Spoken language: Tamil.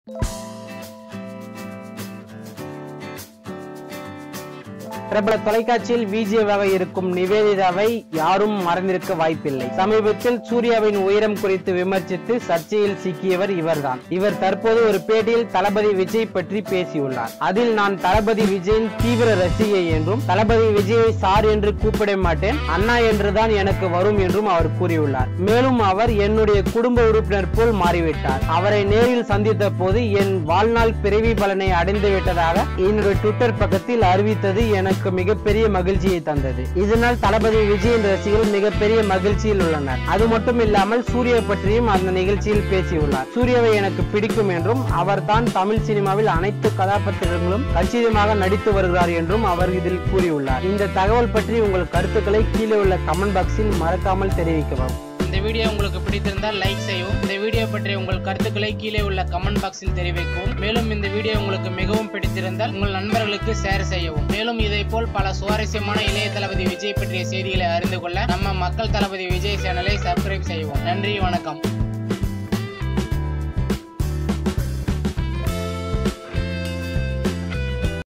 பிரபல தொலைக்காட்சியில் விஜேவாக இருக்கும் நிவேதிதாவை யாரும் மறந்திருக்க வாய்ப்பில்லை சமீபத்தில் சூர்யாவின் உயரம் குறித்து விமர்சித்து சர்ச்சையில் சிக்கியவர் இவர்தான் இவர் தற்போது ஒரு பேட்டியில் தளபதி விஜய் பற்றி பேசியுள்ளார் அதில் நான் தளபதி விஜயின் தீவிர ரசிகை என்றும் தளபதி விஜயை சார் என்று கூப்பிட மாட்டேன் அண்ணா என்றுதான் எனக்கு வரும் என்றும் அவர் கூறியுள்ளார் மேலும் அவர் என்னுடைய குடும்ப உறுப்பினர் போல் மாறிவிட்டார் அவரை நேரில் சந்தித்த போது என் வாழ்நாள் பிறவி பலனை அடைந்து விட்டதாக என்னுடைய ட்விட்டர் பக்கத்தில் அறிவித்தது எனக்கு மிகப்பெரிய மகிழ்ச்சியை தந்தது இதனால் தளபதி விஜயின் ரசிகர்கள் மிகப்பெரிய மகிழ்ச்சியில் உள்ளனர் அது மட்டும் இல்லாமல் சூர்யா பற்றியும் அந்த நிகழ்ச்சியில் பேசியுள்ளார் சூர்யாவை எனக்கு பிடிக்கும் என்றும் அவர் தான் தமிழ் சினிமாவில் அனைத்து கதாபாத்திரங்களும் கச்சிதமாக நடித்து வருகிறார் என்றும் அவர் இதில் கூறியுள்ளார் இந்த தகவல் பற்றி உங்கள் கருத்துக்களை கீழே உள்ள கமெண்ட் பாக்ஸில் மறக்காமல் தெரிவிக்கவும் இந்த வீடியோ உங்களுக்கு பிடித்திருந்தால் லைக் செய்யவும் இந்த வீடியோ பற்றிய உங்கள் கருத்துக்களை கீழே உள்ள கமெண்ட் பாக்ஸில் தெரிவிக்கவும் மேலும் இந்த வீடியோ உங்களுக்கு மிகவும் பிடித்திருந்தால் உங்கள் நண்பர்களுக்கு ஷேர் செய்யவும் மேலும் இதை போல் பல சுவாரஸ்யமான இளைய தளபதி விஜய் பற்றிய செய்திகளை அறிந்து கொள்ள நம்ம மக்கள் தளபதி விஜய் சேனலை சப்ஸ்கிரைப் செய்யவும் நன்றி வணக்கம்